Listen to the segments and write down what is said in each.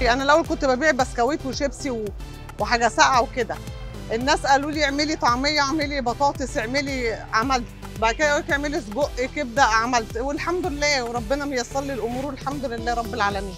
انا الاول كنت ببيع بسكويت وشيبسي و... وحاجه ساقعه وكده الناس قالوا لي اعملي طعميه اعملي بطاطس اعملي عملت بعد كده قلت اعملي سجق كبده عملت والحمد لله وربنا ميسر لي الامور والحمد لله رب العالمين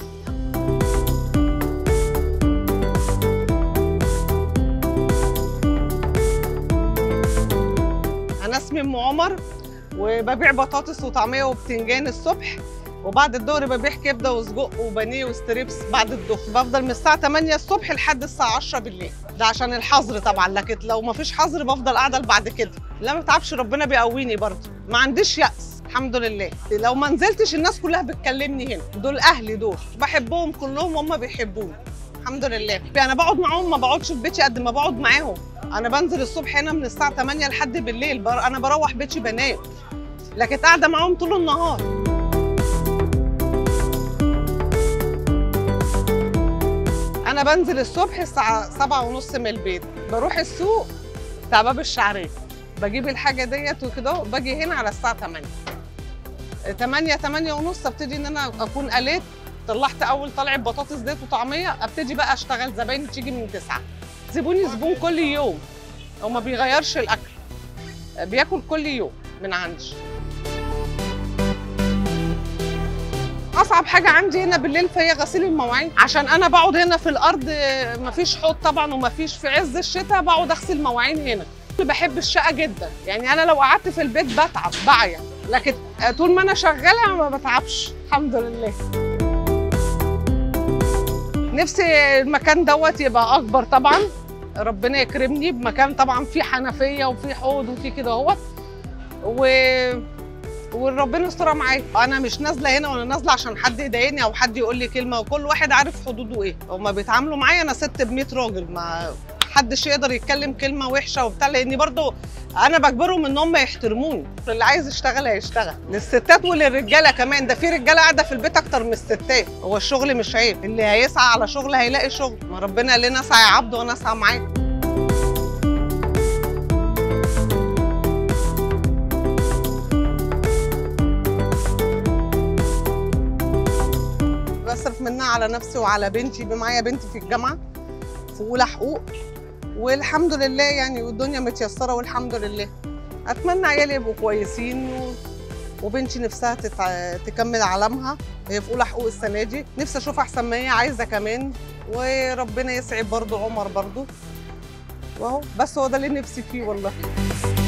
انا اسمي ام عمر وببيع بطاطس وطعميه وبتنجان الصبح وبعد الظهر ببيع كبده وسجق وبانيه وستريبس بعد الظهر بفضل من الساعه 8 الصبح لحد الساعه 10 بالليل ده عشان الحظر طبعا لكن لو ما فيش حظر بفضل قاعده بعد كده لا ما تعبش ربنا بيقويني برضه ما عنديش يأس الحمد لله لو ما نزلتش الناس كلها بتكلمني هنا دول اهلي دول بحبهم كلهم وهم بيحبوني الحمد لله انا بقعد معاهم ما بقعدش في بيتي قد ما بقعد معاهم انا بنزل الصبح هنا من الساعه 8 لحد بالليل بر... انا بروح بيتي بنام لكن قاعده معاهم طول النهار انا بنزل الصبح الساعه سبعة ونص من البيت بروح السوق بتاع باب الشعريه بجيب الحاجه ديت وكده باجي هنا على الساعه 8 8 8 ونص ابتدي ان انا اكون قليت طلعت اول طلعه بطاطس ديت وطعميه ابتدي بقى اشتغل زباين تيجي من 9 زبوني زبون كل يوم هو ما بيغيرش الاكل بياكل كل يوم من عندي اصعب حاجه عندي هنا بالليل فهي غسيل المواعين عشان انا بقعد هنا في الارض مفيش حوض طبعا ومفيش في عز الشتاء بقعد اغسل مواعين هنا بحب الشقه جدا يعني انا لو قعدت في البيت بتعب بعيا لكن طول ما انا شغاله ما بتعبش الحمد لله نفسي المكان دوت يبقى اكبر طبعا ربنا يكرمني بمكان طبعا فيه حنفيه وفيه حوض وفيه كده اهوت و وربنا يسترها معايا انا مش نازله هنا ولا نازله عشان حد يضايقني او حد يقول لي كلمه وكل واحد عارف حدوده ايه هما بيتعاملوا معايا انا ست ب 100 راجل ما حدش يقدر يتكلم كلمه وحشه وبتاع لاني برضو انا بجبرهم ان هم يحترموني اللي عايز يشتغل هيشتغل للستات وللرجاله كمان ده في رجاله قاعده في البيت اكتر من الستات هو الشغل مش عيب اللي هيسعى على شغل هيلاقي شغل ما ربنا قال لنا اسعى يا عبد وانا اسعى معاك بصرف منها على نفسي وعلى بنتي معايا بنتي في الجامعه في اولى حقوق والحمد لله يعني والدنيا متيسره والحمد لله اتمنى عيالي يبقوا كويسين و... وبنتي نفسها تتع... تكمل علامها هي في اولى حقوق السنه دي نفسي اشوف احسن ما هي عايزه كمان وربنا يسعد برضو عمر برضو واهو بس هو ده اللي نفسي فيه والله